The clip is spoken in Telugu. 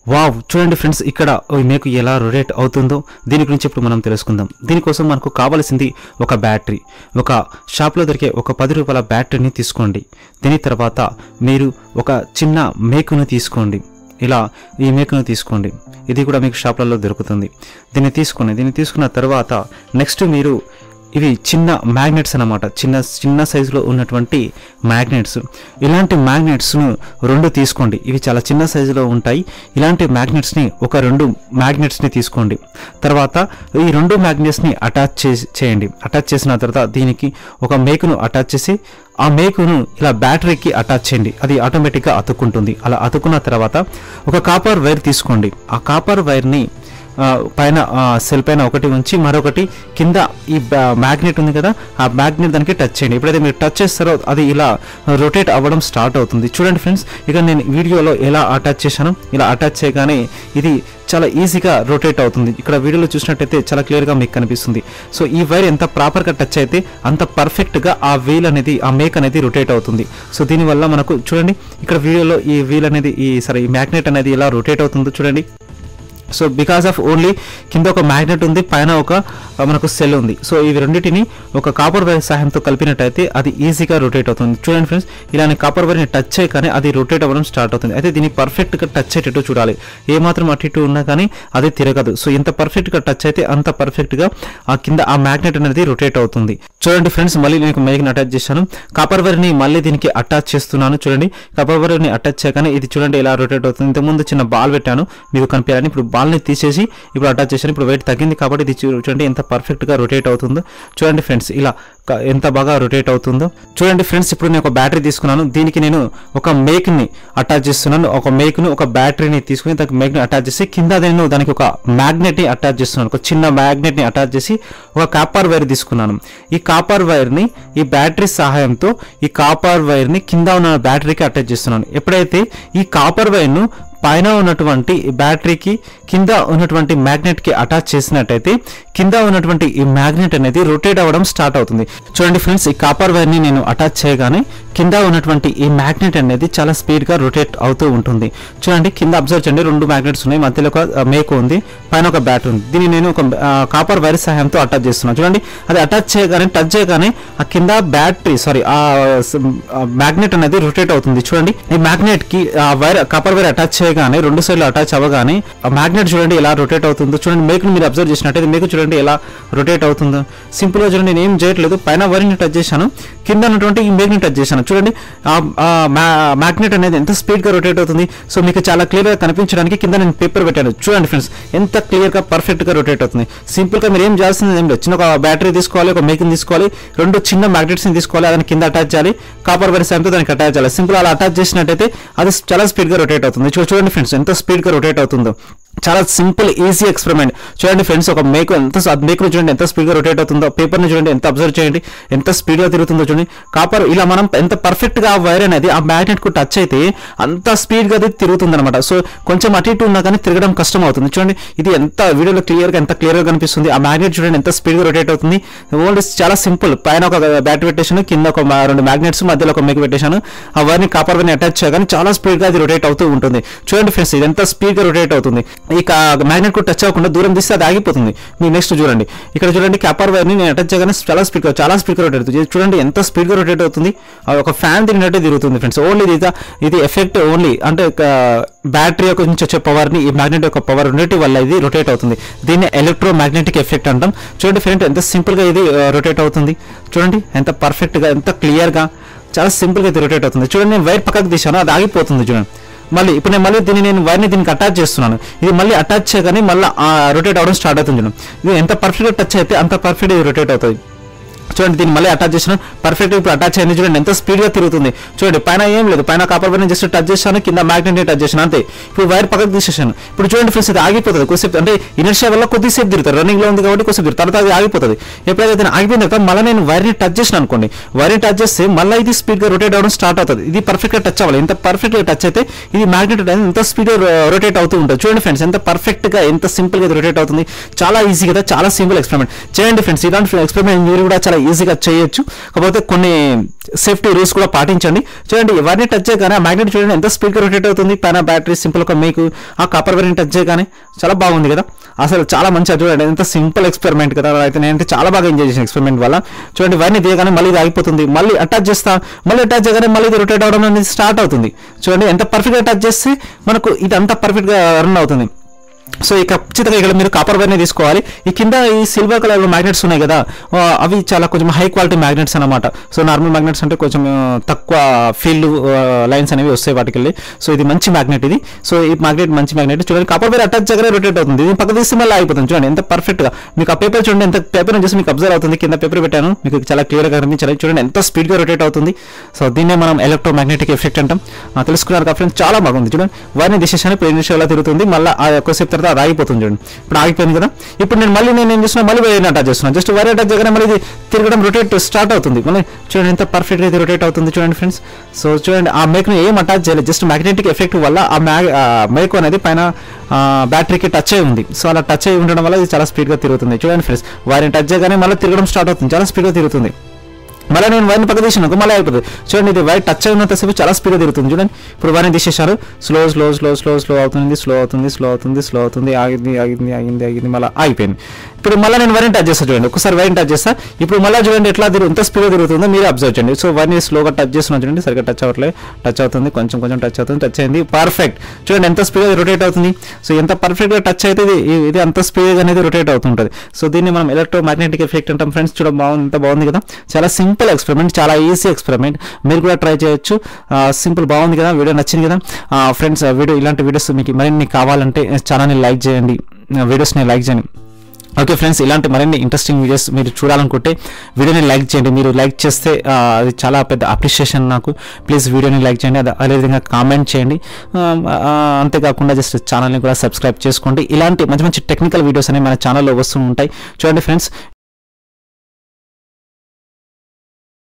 వావ్ చూడండి ఫ్రెండ్స్ ఇక్కడ ఈ మేకు ఎలా రొటేట్ అవుతుందో దీని గురించి ఇప్పుడు మనం తెలుసుకుందాం దీనికోసం మనకు కావాల్సింది ఒక బ్యాటరీ ఒక షాప్లో దొరికే ఒక పది రూపాయల బ్యాటరీని తీసుకోండి దీని తర్వాత మీరు ఒక చిన్న మేకును తీసుకోండి ఇలా ఈ మేకును తీసుకోండి ఇది కూడా మీకు షాప్లలో దొరుకుతుంది దీన్ని తీసుకోండి దీన్ని తీసుకున్న తర్వాత నెక్స్ట్ మీరు ఇవి చిన్న మ్యాగ్నెట్స్ అన్నమాట చిన్న చిన్న సైజులో ఉన్నటువంటి మ్యాగ్నెట్స్ ఇలాంటి మ్యాగ్నెట్స్ను రెండు తీసుకోండి ఇవి చాలా చిన్న సైజులో ఉంటాయి ఇలాంటి మ్యాగ్నెట్స్ని ఒక రెండు మ్యాగ్నెట్స్ని తీసుకోండి తర్వాత ఈ రెండు మ్యాగ్నెట్స్ని అటాచ్ చేసి చేయండి అటాచ్ చేసిన తర్వాత దీనికి ఒక మేకును అటాచ్ చేసి ఆ మేకును ఇలా బ్యాటరీకి అటాచ్ చేయండి అది ఆటోమేటిక్గా అతుక్కుంటుంది అలా అతుక్కున్న తర్వాత ఒక కాపర్ వైర్ తీసుకోండి ఆ కాపర్ వైర్ని ఆ, పైన సెల్ పైన ఒకటి ఉంచి మరొకటి కింద ఈ మ్యాగ్నెట్ ఉంది కదా ఆ మ్యాగ్నెట్ దానికి టచ్ చేయండి ఎప్పుడైతే మీరు టచ్ చేస్తారో అది ఇలా రొటేట్ అవ్వడం స్టార్ట్ అవుతుంది చూడండి ఫ్రెండ్స్ ఇక నేను వీడియోలో ఎలా అటాచ్ చేశాను ఇలా అటాచ్ చేయగానే ఇది చాలా ఈజీగా రొటేట్ అవుతుంది ఇక్కడ వీడియోలో చూసినట్టయితే చాలా క్లియర్గా మీకు కనిపిస్తుంది సో ఈ వైర్ ఎంత ప్రాపర్గా టచ్ అయితే అంత పర్ఫెక్ట్గా ఆ వీల్ అనేది ఆ మేక్ అనేది రొటేట్ అవుతుంది సో దీనివల్ల మనకు చూడండి ఇక్కడ వీడియోలో ఈ వీల్ అనేది ఈ సరే ఈ మ్యాగ్నెట్ అనేది ఎలా రొటేట్ అవుతుందో చూడండి సో బికాస్ ఆఫ్ ఓన్లీ కింద ఒక మ్యాగ్నెట్ ఉంది పైన ఒక ఆ, మనకు సెల్ ఉంది సో ఇవి రెండింటిని ఒక కాపర్ వైర్ సహాయంతో కలిపినట్టయితే అది ఈజీగా రొటేట్ అవుతుంది చూడండి ఫ్రెండ్స్ ఇలానే కాపర్ వైర్ని టచ్ చేయగానే అది రొటేట్ అవ్వడం స్టార్ట్ అవుతుంది అయితే దీన్ని పర్ఫెక్ట్గా టచ్ అయ్యేటట్టు చూడాలి ఏ మాత్రం అటు ఇటు ఉన్నా కానీ అది తిరగదు సో ఎంత పర్ఫెక్ట్గా టచ్ అయితే అంత పర్ఫెక్ట్గా ఆ కింద ఆ మ్యాగ్నెట్ అనేది రొటేట్ అవుతుంది చూడండి ఫ్రెండ్స్ మళ్ళీ నేను మేఘని అటాచ్ చేశాను కాపర్ వైర్ని మళ్ళీ దీనికి అటాచ్ చేస్తున్నాను చూడండి కాపర్ వైర్ని అటాచ్ చేయగానే ఇది చూడండి ఎలా రొటేట్ అవుతుంది ఇంతకుముందు చిన్న బాల్ పెట్టాను మీకు కనిపించాలని ఇప్పుడు బాల్ని తీసేసి ఇప్పుడు అటాచ్ చేశాను ఇప్పుడు వెయిట్ తగ్గింది కాబట్టి ఇది చూ- చూడండి ఎంత పర్ఫెక్ట్గా రొటేట్ అవుతుందో చూడండి ఫ్రెండ్స్ ఇలా క- ఎంత బాగా రొటేట్ అవుతుందో చూడండి ఫ్రెండ్స్ ఇప్పుడు నేను ఒక బ్యాటరీ తీసుకున్నాను దీనికి నేను ఒక మేక్ని అటాచ్ చేస్తున్నాను ఒక మేక్ను ఒక బ్యాటరీని తీసుకుని దానికి మేక్ని అటాచ్ చేసి కింద నేను దానికి ఒక మ్యాగ్నెట్ని అటాచ్ చేస్తున్నాను ఒక చిన్న మ్యాగ్నెట్ని అటాచ్ చేసి ఒక కాపర్ వైర్ తీసుకున్నాను ఈ కాపర్ వైర్ని ఈ బ్యాటరీ సహాయంతో ఈ కాపర్ వైర్ని కింద ఉన్న బ్యాటరీకి అటాచ్ చేస్తున్నాను ఎప్పుడైతే ఈ కాపర్ వైర్ను పైన ఉన్నటువంటి ఈ బ్యాటరీకి కింద ఉన్నటువంటి మ్యాగ్నెట్ కి అటాచ్ చేసినట్టయితే కింద ఉన్నటువంటి ఈ మ్యాగ్నెట్ అనేది రొటేట్ అవ్వడం స్టార్ట్ అవుతుంది చూడండి ఫ్రెండ్స్ ఈ కాపర్ వైర్ ని నేను అటాచ్ చేయగానే కింద ఉన్నటువంటి ఈ మ్యాగ్నెట్ అనేది చాలా స్పీడ్ గా రొటేట్ అవుతూ ఉంటుంది చూడండి కింద అబ్జర్వ్ చేయండి రెండు మ్యాగ్నెట్స్ ఉన్నాయి మధ్యలో ఒక ఆ, మేకు ఉంది పైన ఒక బ్యాటరీ ఉంది దీన్ని నేను ఒక కాపర్ వైర్ సహాయంతో అటాచ్ చేస్తున్నాను చూడండి అది అటాచ్ చేయగానే టచ్ చేయగానే ఆ కింద బ్యాటరీ సారీ ఆ మ్యాగ్నెట్ అనేది రొటేట్ అవుతుంది చూడండి ఈ మ్యాగ్నెట్ కి ఆ వైర్ కాపర్ వైర్ అటాచ్ చేయగానే రెండు సైడ్లు అటాచ్ అవ్వగానే ఆ మ్యాగ్నెట్ చూడండి ఎలా రొటేట్ అవుతుందో చూడండి మేకుని మీరు అబ్జర్వ్ చేసినట్టయితే మీకు చూడండి ఎలా రొటేట్ అవుతుందో సింపుల్ గా చూడండి నేను ఏం చేయట్లేదు పైన వైర్ని టచ్ చేశాను కింద ఉన్నటువంటి ఈ మేగ్ని టచ్ చేశాను చూడండి ఆ మ్యాగ్నెట్ అనేది ఎంత స్పీడ్ గా రొటేట్ అవుతుంది సో మీకు చాలా క్లియర్ గా కనిపించడానికి కింద నేను పేపర్ పెట్టాను చూడండి ఫ్రెండ్స్ ఎంత క్లియర్ గా పర్ఫెక్ట్ గా రొటేట్ అవుతుంది సింపుల్ గా మీరు ఏం చేయాల్సింది ఏం లేదు చిన్న ఒక బ్యాటరీ తీసుకోవాలి ఒక మేకింగ్ తీసుకోవాలి రెండు చిన్న మ్యాగ్నెట్స్ ని తీసుకోవాలి దాని కింద అటాచ్ చేయాలి కాపర్ వైర్ సాయంతో దానికి అటాచ్ చేయాలి సింపుల్ అలా అటాచ్ చేసినట్టయితే అది చాలా స్పీడ్ గా రొటేట్ అవుతుంది చూ- చూడండి ఫ్రెండ్స్ ఎంత స్పీడ్ గా రొటేట్ అవుతుందో చాలా సింపుల్ ఈజీ ఎక్స్పెరిమెంట్ చూడండి ఫ్రెండ్స్ ఒక మేకు ఎంత మేకు చూడండి ఎంత స్పీడ్ గా రొటేట్ అవుతుందో పేపర్ ని చూడండి ఎంత అబ్జర్వ్ చేయండి ఎంత స్పీడ్ గా తిరుగుతుందో చూడండి కాపర్ ఇలా మనం ఎంత పర్ఫెక్ట్ గా ఆ వైర్ అనేది ఆ మ్యాగ్నెట్ కు టచ్ అయితే అంత స్పీడ్ గా అది తిరుగుతుంది అనమాట సో కొంచెం అటు ఇటు ఉన్నా కానీ తిరగడం కష్టం అవుతుంది చూడండి ఇది ఎంత వీడియోలో క్లియర్ గా ఎంత క్లియర్ గా కనిపిస్తుంది ఆ మ్యాగ్నెట్ చూడండి ఎంత స్పీడ్ గా రొటేట్ అవుతుంది ఓన్లీ చాలా సింపుల్ పైన ఒక బ్యాటరీ పెట్టేశాను కింద ఒక మా- రెండు మ్యాగ్నెట్స్ మధ్యలో ఒక మేకు పెట్టేశాను ఆ వైర్ని కాపర్ వైర్ని అటాచ్ చేయగానే చాలా స్పీడ్ గా అది రొటేట్ అవుతూ ఉంటుంది చూడండి ఫ్రెండ్స్ ఇది ఎంత స్పీడ్ గా రొటేట్ అవుతుంది ఈ మ్యాగ్నెట్ కు టచ్ అవ్వకుండా దూరం తీస్తే అది ఆగిపోతుంది మీరు నెక్స్ట్ చూడండి ఇక్కడ చూడండి కాపర్ వైర్ ని నేను అటాచ్ చేయగానే చాలా స్పీడ్ గా చాలా స్పీడ్ గా రొటేట్ అవుతుంది ఇది చూడండి ఎంత స్పీడ్ గా రొటేట్ అవుతుంది ఆ ఒక ఫ్యాన్ తిరిగినట్టే తిరుగుతుంది ఫ్రెండ్స్ ఓన్లీ ఇది ఇది ఎఫెక్ట్ ఓన్లీ అంటే బ్యాటరీ యొక్క నుంచి వచ్చే పవర్ ని ఈ మ్యాగ్నెట్ యొక్క పవర్ రెండింటి వల్ల ఇది రొటేట్ అవుతుంది దీన్ని ఎలక్ట్రో మ్యాగ్నెటిక్ ఎఫెక్ట్ అంటాం చూడండి ఫ్రెండ్ ఎంత సింపుల్ గా ఇది రొటేట్ అవుతుంది చూడండి ఎంత పర్ఫెక్ట్ గా ఎంత క్లియర్ గా చాలా సింపుల్ గా ఇది రొటేట్ అవుతుంది చూడండి నేను వైర్ పక్కకు తీసాను అది ఆగిపోతుంది చూడండి మళ్ళీ ఇప్పుడు నేను మళ్ళీ దీన్ని నేను వైర్ని దీనికి అటాచ్ చేస్తున్నాను ఇది మళ్ళీ అటాచ్ చేయగానే మళ్ళీ రొటేట్ అవడం స్టార్ట్ అవుతుంది చూడండి ఇది ఎంత పర్ఫెక్ట్గా టచ్ అయితే అంత పర్ఫెక్ట్ ఇది రొటేట్ అవుతుంది చూడండి దీన్ని మళ్ళీ అటాచ్ చేసిన పర్ఫెక్ట్ ఇప్పుడు అటాచ్ అయింది చూడండి ఎంత స్పీడ్ గా తిరుగుతుంది చూడండి పైన ఏం లేదు పైన కాపర్ వైర్ జస్ట్ టచ్ చేశాను కింద మ్యాగ్నెట్ టచ్ చేశాను అంతే ఇప్పుడు వైర్ పక్కకు తీసేసాను ఇప్పుడు చూడండి ఫ్రెండ్స్ ఇది ఆగిపోతుంది కొద్దిసేపు అంటే ఇనర్షియా వల్ల కొద్దిసేపు తిరుగుతారు రన్నింగ్ లో ఉంది కాబట్టి కొద్దిసేపు తిరుగుతారు. తర్వాత అది ఆగిపోతుంది ఎప్పుడైతే దీన్ని ఆగిపోయిన తర్వాత మళ్ళీ నేను వైర్ని టచ్ చేసిన అనుకోండి వైర్ని టచ్ చేస్తే మళ్ళీ ఇది స్పీడ్ గా రొటేట్ అవడం స్టార్ట్ అవుతుంది ఇది పర్ఫెక్ట్ గా టచ్ అవ్వాలి ఎంత పర్ఫెక్ట్ గా టచ్ అయితే ఇది మ్యాగ్నెట్ అనేది ఎంత స్పీడ్ గా రొటేట్ అవుతూ ఉంటుంది చూడండి ఫ్రెండ్స్ ఎంత పర్ఫెక్ట్ గా ఎంత సింపుల్ గా రొటేట్ అవుతుంది చాలా ఈజీ కదా చాలా సింపుల్ ఎక్స్పెరిమెంట్ చేయండి ఫ్రెండ్స్ ఇలాంటి ఎక్స్పెరిమెంట్ మీరు కూడా చాలా ఈజీగా చేయొచ్చు కాకపోతే కొన్ని సేఫ్టీ రూల్స్ కూడా పాటించండి చూడండి ఎవరిని టచ్ చేయగానే ఆ మ్యాగ్నెట్ చూడండి ఎంత స్పీడ్గా రొటేట్ అవుతుంది పైన బ్యాటరీ సింపుల్ ఒక మీకు ఆ కాపర్ వైర్ని టచ్ చేయగానే చాలా బాగుంది కదా అసలు చాలా మంచిగా చూడండి ఎంత సింపుల్ ఎక్స్పెరిమెంట్ కదా అయితే నేనంటే చాలా బాగా ఎంజాయ్ చేసిన ఎక్స్పెరిమెంట్ వల్ల చూడండి వైర్ని తీయగానే మళ్ళీ ఇది ఆగిపోతుంది మళ్ళీ అటాచ్ చేస్తా మళ్ళీ అటాచ్ చేయగానే మళ్ళీ ఇది రొటేట్ అవడం అనేది స్టార్ట్ అవుతుంది చూడండి ఎంత పర్ఫెక్ట్గా టచ్ చేస్తే మనకు ఇది అంత పర్ఫెక్ట్గా రన్ అవుతుంది సో ఇక ఖచ్చితంగా ఇక్కడ మీరు కాపర్ వైర్ని తీసుకోవాలి ఈ కింద ఈ సిల్వర్ కలర్ మ్యాగ్నెట్స్ ఉన్నాయి కదా ఆ, అవి చాలా కొంచెం హై క్వాలిటీ మ్యాగ్నెట్స్ అనమాట సో నార్మల్ మ్యాగ్నెట్స్ అంటే కొంచెం ఆ, తక్కువ ఫీల్డ్ లైన్స్ అనేవి వస్తాయి వాటికి వెళ్ళి సో ఇది మంచి మ్యాగ్నెట్ ఇది సో ఈ మ్యాగ్నెట్ మంచి మ్యాగ్నెట్ చూడండి కాపర్ వైర్ అటాచ్ దగ్గర రొటేట్ అవుతుంది ఇది పక్క తీస్తే మళ్ళీ అయిపోతుంది చూడండి ఎంత పర్ఫెక్ట్ గా మీకు ఆ పేపర్ చూడండి ఎంత పేపర్ చేసి మీకు అబ్జర్వ్ అవుతుంది కింద పేపర్ పెట్టాను మీకు చాలా క్లియర్ గా కనిపించాలి చూడండి ఎంత స్పీడ్ గా రొటేట్ అవుతుంది సో దీన్నే మనం ఎలక్ట్రో మ్యాగ్నెటిక్ ఎఫెక్ట్ అంటాం ఆ, తెలుసుకున్నారు కదా ఫ్రెండ్స్ చాలా బాగుంది చూడండి వారిని దిశేషాన్ని ఇప్పుడు ఎన్ని నిమిషాలు తిరుగుతుంది మళ్ళీ ఆ ఎక్కువసేపు తర్వాత అది ఆగిపోతుంది చూడండి ఇప్పుడు ఆగిపోయింది కదా ఇప్పుడు నేను మళ్ళీ నేను ఏం చేస్తున్నా మళ్ళీ వైర్ అటాచ్ చేస్తున్నాను జస్ట్ వైర్ అటాచ్ చేయగానే మళ్ళీ ఇది తిరగడం రొటేట్ స్టార్ట్ అవుతుంది మళ్ళీ చూడండి ఎంత పర్ఫెక్ట్ గా ఇది రొటేట్ అవుతుంది చూడండి ఫ్రెండ్స్ సో చూడండి ఆ మేక్ ను ఏం అటాచ్ చేయలేదు జస్ట్ మ్యాగ్నెటిక్ ఎఫెక్ట్ వల్ల ఆ మ్యాగ్ మేక్ అనేది పైన బ్యాటరీకి టచ్ అయి ఉంది సో అలా టచ్ అయి ఉండడం వల్ల ఇది చాలా స్పీడ్ గా తిరుగుతుంది చూడండి ఫ్రెండ్స్ వారిని టచ్ చేయగానే మళ్ళీ తిరగడం స్టార్ట్ అవుతుంది చాలా స్పీడ్ గా తిరుగుతుంది మళ్ళీ నేను వైర్ని పక్క తీసినాక మళ్ళీ అయిపోతుంది చూడండి ఇది వైర్ టచ్ అయినంతసేపు చాలా స్పీడ్గా తిరుగుతుంది చూడండి ఇప్పుడు వైర్ని తీసేశారు slow slow slow slow slow అవుతుంది స్లో అవుతుంది స్లో అవుతుంది స్లో అవుతుంది ఆగింది ఆగింది ఆగింది ఆగింది మళ్ళీ ఆగిపోయింది ఇప్పుడు మళ్ళీ నేను వైర్ని టచ్ చేస్తాను చూడండి ఒకసారి వైర్ని టచ్ చేస్తా ఇప్పుడు మళ్ళీ చూడండి ఎట్లా తిరుగు ఎంత స్పీడ్గా తిరుగుతుందో మీరు అబ్జర్వ్ చేయండి సో వైర్ని స్లోగా టచ్ చేస్తున్నా చూడండి సరిగ్గా టచ్ అవ్వట్లేదు టచ్ అవుతుంది కొంచెం కొంచెం టచ్ అవుతుంది టచ్ అయింది పర్ఫెక్ట్ చూడండి ఎంత స్పీడ్గా రొటేట్ అవుతుంది సో ఎంత పర్ఫెక్ట్గా టచ్ అయితే ఇది ఇది అంత స్పీడ్గా అనేది రొటేట్ అవుతుంటుంది సో దీన్ని మనం ఎలక్ట్రో మ్యాగ్నెటిక్ ఎఫెక్ట్ అంటాం ఫ్రెండ్స్ చూడ బాగుంది ఎంత బాగుంది కదా చాలా సింపుల్ ఎక్స్పెరిమెంట్ చాలా ఈజీ ఎక్స్పెరిమెంట్ మీరు కూడా ట్రై చేయొచ్చు సింపుల్ బాగుంది కదా వీడియో నచ్చింది కదా ఫ్రెండ్స్ వీడియో ఇలాంటి వీడియోస్ మీకు మరిన్ని కావాలంటే ఛానల్ని లైక్ చేయండి వీడియోస్ని లైక్ చేయండి ఓకే ఫ్రెండ్స్ ఇలాంటి మరిన్ని ఇంట్రెస్టింగ్ వీడియోస్ మీరు చూడాలనుకుంటే వీడియోని లైక్ చేయండి మీరు లైక్ చేస్తే ఆ, అది చాలా పెద్ద అప్రిషియేషన్ నాకు ప్లీజ్ వీడియోని లైక్ చేయండి అదే అదేవిధంగా కామెంట్ చేయండి ఆ, ఆ, అంతేకాకుండా జస్ట్ ఛానల్ని కూడా సబ్స్క్రైబ్ చేసుకోండి ఇలాంటి మంచి మంచి టెక్నికల్ వీడియోస్ అనేవి మన ఛానల్లో వస్తూ ఉంటాయి చూడండి ఫ్రెండ్స్